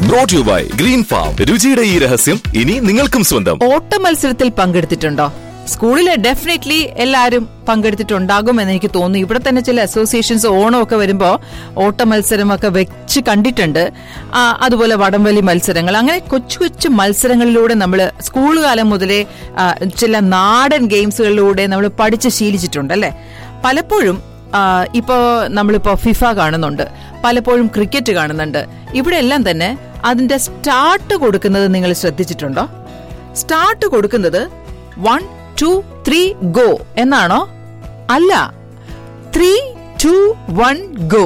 Brought you by green farm രുചിയുടെ ഈ രഹസ്യം ഇനി നിങ്ങൾക്കും സ്വന്തം ഓട്ട മത്സരത്തിൽ പങ്കെടുത്തിട്ടുണ്ടോ സ്കൂളിൽ ഡെഫിനറ്റ്ലി എല്ലാവരും പങ്കെടുത്തിട്ടുണ്ടാകും എന്ന് എനിക്ക് തോന്നുന്നു ഇവിടെ തന്നെ ചില അസോസിയേഷൻസ് ഓണമൊക്കെ വരുമ്പോൾ ഓട്ട മത്സരമൊക്കെ വെച്ച് കണ്ടിട്ടുണ്ട് ആ, അതുപോലെ വടംവലി മത്സരങ്ങൾ അങ്ങനെ കൊച്ചു കൊച്ചു മത്സരങ്ങളിലൂടെ നമ്മൾ സ്കൂൾ കാലം മുതലേ ആ, ചില നാടൻ ഗെയിംസുകളിലൂടെ നമ്മൾ പഠിച്ച് ശീലിച്ചിട്ടുണ്ട് അല്ലേ പലപ്പോഴും ആ, ഇപ്പോ നമ്മളിപ്പോ ഫിഫ കാണുന്നുണ്ട് പലപ്പോഴും ക്രിക്കറ്റ് കാണുന്നുണ്ട് ഇവിടെ എല്ലാം തന്നെ അതിന്റെ സ്റ്റാർട്ട് കൊടുക്കുന്നത് നിങ്ങൾ ശ്രദ്ധിച്ചിട്ടുണ്ടോ സ്റ്റാർട്ട് കൊടുക്കുന്നത് വൺ ടു ത്രീ ഗോ എന്നാണോ അല്ല three two one go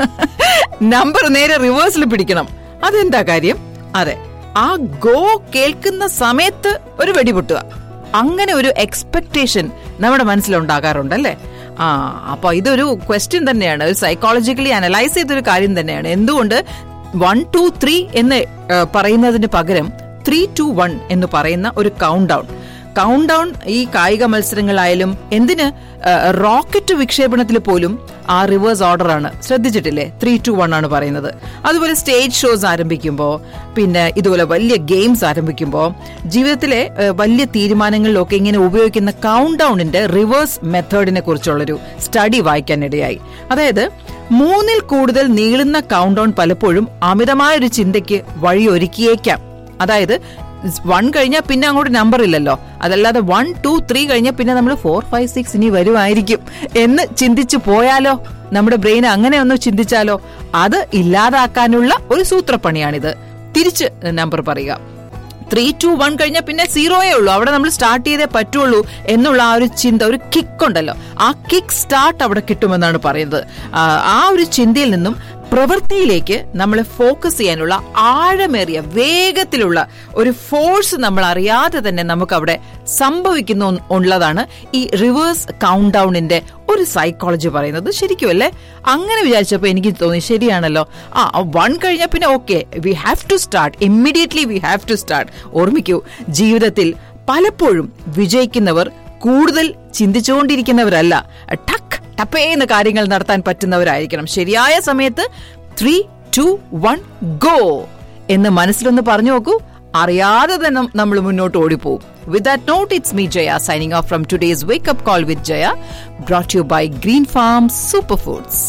number നേരെ റിവേഴ്സിൽ പിടിക്കണം അതെന്താ കാര്യം അതെ ആ ഗോ കേൾക്കുന്ന സമയത്ത് ഒരു വെടിപൊട്ടുക അങ്ങനെ ഒരു എക്സ്പെക്ടേഷൻ നമ്മുടെ മനസ്സിലുണ്ടാകാറുണ്ടല്ലേ ആ അപ്പൊ ഇതൊരു ക്വസ്റ്റ്യൻ തന്നെയാണ് ഒരു സൈക്കോളജിക്കലി അനലൈസ് ചെയ്തൊരു കാര്യം തന്നെയാണ് എന്തുകൊണ്ട് വൺ ടു ത്രീ എന്ന് ഏഹ്, പറയുന്നതിന് പകരം ത്രീ ടു വൺ എന്ന് പറയുന്ന ഒരു കൗണ്ട് ഡൗൺ കൗണ്ട് ഡൗൺ ഈ കായിക മത്സരങ്ങളായാലും എന്തിന് ഏഹ്, റോക്കറ്റ് വിക്ഷേപണത്തിൽ പോലും ആ റിവേഴ്സ് ഓർഡർ ആണ് ശ്രദ്ധിച്ചിട്ടില്ലേ ത്രീ ടു വൺ ആണ് പറയുന്നത് അതുപോലെ സ്റ്റേജ് ഷോസ് ആരംഭിക്കുമ്പോൾ പിന്നെ ഇതുപോലെ വലിയ ഗെയിംസ് ആരംഭിക്കുമ്പോൾ ജീവിതത്തിലെ ഏഹ്, വലിയ തീരുമാനങ്ങളിലൊക്കെ ഇങ്ങനെ ഉപയോഗിക്കുന്ന കൗണ്ട് ഡൗണിന്റെ റിവേഴ്സ് മെത്തേഡിനെ കുറിച്ചുള്ളൊരു സ്റ്റഡി വായിക്കാനിടയായി അതായത് മൂന്നിൽ കൂടുതൽ നീളുന്ന കൗണ്ട് ഡൗൺ പലപ്പോഴും അമിതമായ ഒരു ചിന്തയ്ക്ക് വഴിയൊരുക്കിയേക്കാം അതായത് വൺ കഴിഞ്ഞാൽ പിന്നെ അങ്ങോട്ട് നമ്പർ ഇല്ലല്ലോ അതല്ലാതെ വൺ ടു ത്രീ കഴിഞ്ഞാൽ പിന്നെ നമ്മൾ ഫോർ ഫൈവ് സിക്സ് ഇനി വരുമായിരിക്കും എന്ന് ചിന്തിച്ചു പോയാലോ നമ്മുടെ ബ്രെയിൻ അങ്ങനെ ഒന്ന് ചിന്തിച്ചാലോ അത് ഇല്ലാതാക്കാനുള്ള ഒരു സൂത്രപ്പണിയാണിത് തിരിച്ച് നമ്പർ പറയുക ത്രീ ടു വൺ കഴിഞ്ഞാൽ പിന്നെ സീറോയേ ഉള്ളൂ അവിടെ നമ്മൾ സ്റ്റാർട്ട് ചെയ്തേ പറ്റുള്ളൂ എന്നുള്ള ആ ഒരു ചിന്ത ഒരു കിക്ക് ഉണ്ടല്ലോ ആ കിക്ക് സ്റ്റാർട്ട് അവിടെ കിട്ടുമെന്നാണ് പറയുന്നത് ആ, ആ ഒരു ചിന്തയിൽ നിന്നും പ്രവൃത്തിയിലേക്ക് നമ്മളെ ഫോക്കസ് ചെയ്യാനുള്ള ആഴമേറിയ വേഗത്തിലുള്ള ഒരു ഫോഴ്സ് നമ്മൾ അറിയാതെ തന്നെ നമുക്ക് അവിടെ സംഭവിക്കുന്നു ഉള്ളതാണ് ഈ റിവേഴ്സ് കൗണ്ട് ഡൗണിന്റെ ഒരു സൈക്കോളജി പറയുന്നത് ശരിക്കും അല്ലേ അങ്ങനെ വിചാരിച്ചപ്പോൾ എനിക്ക് തോന്നി ശരിയാണല്ലോ ആ വൺ കഴിഞ്ഞാൽ പിന്നെ okay we have to start immediately we have to start ഓർമ്മിക്കൂ ജീവിതത്തിൽ പലപ്പോഴും വിജയിക്കുന്നവർ കൂടുതൽ ചിന്തിച്ചുകൊണ്ടിരിക്കുന്നവരല്ല ടക്ക് ടപ്പേന്ന് കാര്യങ്ങൾ നടത്താൻ പറ്റുന്നവരായിരിക്കണം ശരിയായ സമയത്ത് ത്രീ ടു വൺ ഗോ എന്ന് മനസ്സിലൊന്ന് പറഞ്ഞു നോക്കൂ അറിയാതെ തന്നെ നമ്മൾ മുന്നോട്ട് ഓടിപ്പോവും with that note it's me Jaya signing off from today's wake up call with Jaya brought you by green farm super foods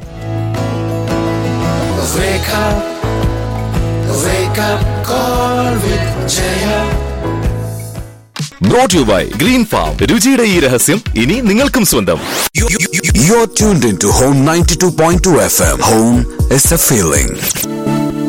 Wake up, wake up, call with Jaya. Brought you by green farm രുചിയുടെ ഈ രഹസ്യം ഇനി നിങ്ങൾക്കും സ്വന്തം You- you- you- You're tuned into Home 92.2 FM. Home is a feeling.